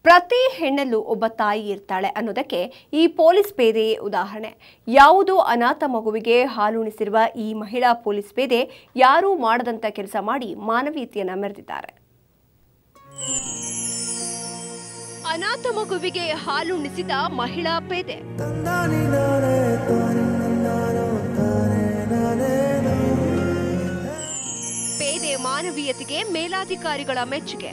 ಪ್ರತಿ ಹೆಣ್ಣಲ್ಲೂ ಒಬ್ಬ ತಾಯಿ ಇರ್ತಾಳೆ ಅನ್ನೋದಕ್ಕೆ ಈ ಪೊಲೀಸ್ ಪೇದೆಯೇ ಉದಾಹರಣೆ ಯಾವುದೋ ಅನಾಥ ಮಗುವಿಗೆ ಹಾಲುಣಿಸಿರುವ ಈ ಮಹಿಳಾ ಪೊಲೀಸ್ ಪೇದೆ ಯಾರೂ ಮಾಡದಂತ ಕೆಲಸ ಮಾಡಿ ಮಾನವೀಯತೆಯನ್ನ ಮೆರೆದಿದ್ದಾರೆ ಅನಾಥ ಮಗುವಿಗೆ ಹಾಲುಣಿಸಿದ ಮಹಿಳಾ ಪೇದೆ ಪೇದೆ ಮಾನವೀಯತೆಗೆ ಮೇಲಾಧಿಕಾರಿಗಳ ಮೆಚ್ಚುಗೆ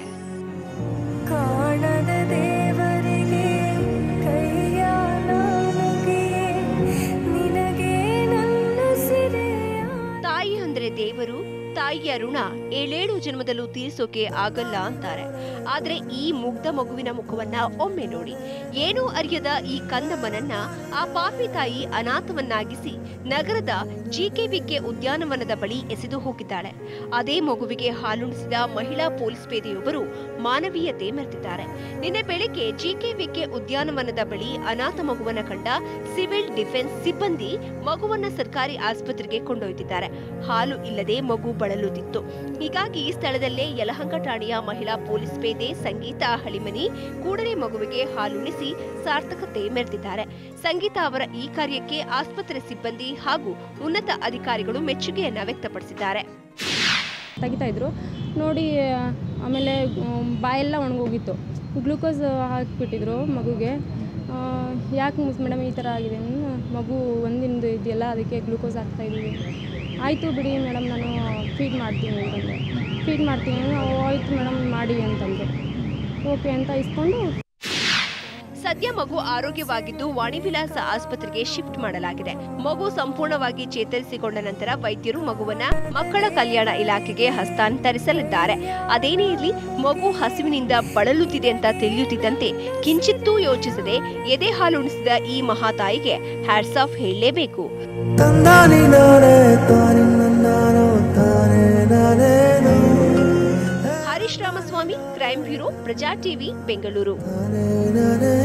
ಕಾಣದ ದೇವರಿಗೆ ಕೈಯ ನಾನುಗೆಯೇ ನಿನಗೆ ನನ್ನ ಸಿರೆಯ ತಾಯಿ ಅಂದ್ರೆ ದೇವರು ತಾಯಿಯ ಋಣ ಏಳೇಳು ಜನ್ಮದಲ್ಲೂ ತೀರಿಸೋಕೆ ಆಗಲ್ಲ ಅಂತಾರೆ ಆದ್ರೆ ಈ ಮುಗ್ಧ ಮಗುವಿನ ಮುಖವನ್ನ ಒಮ್ಮೆ ನೋಡಿ ಏನೂ ಅರಿಯದ ಈ ಕಂದಮ್ಮನನ್ನ ಆ ಪಾಪಿ ತಾಯಿ ಅನಾಥವನ್ನಾಗಿಸಿ ನಗರದ ಜಿಕೆವಿಕೆ ಉದ್ಯಾನವನದ ಬಳಿ ಎಸೆದು ಹೋಗಿದ್ದಾಳೆ ಅದೇ ಮಗುವಿಗೆ ಹಾಲುಣಿಸಿದ ಮಹಿಳಾ ಪೊಲೀಸ್ ಪೇದೆಯೊಬ್ಬರು ಮಾನವೀಯತೆ ಮೆರೆದಿದ್ದಾರೆ ನಿನ್ನೆ ಬೆಳಿಗ್ಗೆ ಜಿಕೆವಿಕೆ ಉದ್ಯಾನವನದ ಬಳಿ ಅನಾಥ ಮಗುವನ್ನ ಕಂಡ ಸಿವಿಲ್ ಡಿಫೆನ್ಸ್ ಸಿಬ್ಬಂದಿ ಮಗುವನ್ನ ಸರ್ಕಾರಿ ಆಸ್ಪತ್ರೆಗೆ ಕೊಂಡೊಯ್ದಿದ್ದಾರೆ ಹಾಲು ಇಲ್ಲದೆ ಮಗು ಬಳಲುತ್ತಿತ್ತು ಹೀಗಾಗಿ ಸ್ಥಳದಲ್ಲೇ ಯಲಹಂಕ ಠಾಣೆಯ ಮಹಿಳಾ ಪೊಲೀಸ್ ಪೇದೆ ಸಂಗೀತ ಹಳಿಮನಿ ಕೂಡಲೇ ಮಗುವಿಗೆ ಹಾಲುಣಿಸಿ ಸಾರ್ಥಕತೆ ಮೆರೆದಿದ್ದಾರೆ ಸಂಗೀತ ಅವರ ಈ ಕಾರ್ಯಕ್ಕೆ ಆಸ್ಪತ್ರೆ ಸಿಬ್ಬಂದಿ ಹಾಗೂ ಉನ್ನತ ಅಧಿಕಾರಿಗಳು ಮೆಚ್ಚುಗೆಯನ್ನ ವ್ಯಕ್ತಪಡಿಸಿದ್ದಾರೆ ತೆಗಿತಾ ಇದ್ರು ನೋಡಿ ಆಮೇಲೆ ಮ್, ಬಾಯೆಲ್ಲ ಒಣಗೋಗಿತ್ತು ಗ್ಲೂಕೋಸ್ ಹಾಕಿಬಿಟ್ಟಿದ್ರು ಮಗುಗೆ ಆ, ಯಾಕೆ ಮೇಡಮ್ ಈ ಥರ ಆಗಿದೆ ಅಂದ್ನು, ಮಗು ಒಂದಿಂದು ಇದೆಯಲ್ಲ ಅದಕ್ಕೆ ಗ್ಲೂಕೋಸ್ ಹಾಕ್ತಾ ಇದ್ದೀವಿ ಆಯಿತು ಬಿಡಿ ಮೇಡಮ್ ನಾನು ಫೀಡ್ ಮಾಡ್ತೀನಿ ಅಂತಂದೆ ಫೀಡ್ ಮಾಡ್ತೀನಿ "ಓ, ಆಯಿತು ಮೇಡಮ್ ಮಾಡಿ ಅಂತಂದು ಓಕೆ ಅಂತ ಇಸ್ಕೊಂಡು ಸದ್ಯ ಮಗು ಆರೋಗ್ಯವಾಗಿದ್ದು ವಾಣಿವಿಲಾಸ ಆಸ್ಪತ್ರೆಗೆ ಶಿಫ್ಟ್ ಮಾಡಲಾಗಿದೆ ಮಗು ಸಂಪೂರ್ಣವಾಗಿ ಚೇತರಿಸಿಕೊಂಡ ನಂತರ ವೈದ್ಯರು ಮಗುವನ್ನ ಮಕ್ಕಳ ಕಲ್ಯಾಣ ಇಲಾಖೆಗೆ ಹಸ್ತಾಂತರಿಸಲಿದ್ದಾರೆ ಅದೇನೇ ಇರಲಿ ಮಗು ಹಸಿವಿನಿಂದ ಬಳಲುತ್ತಿದೆ ಅಂತ ತಿಳಿಯುತ್ತಿದ್ದಂತೆ ಕಿಂಚಿತ್ತೂ ಯೋಚಿಸದೆ ಎದೆ ಹಾಲುಣಿಸಿದ ಈ ಮಹಾತಾಯಿಗೆ ಹ್ಯಾಟ್ಸ್ ಆಫ್ ಹೇಳಲೇಬೇಕು ತಂದಾನಿ ನಾನೇ ತಾನಿ ನಾನೋ ತಾನೇ ನಾನೇನೋ Harish Ramaswamy crime bureau Praja TV Bengaluru ತಾನೇ ನಾನೇ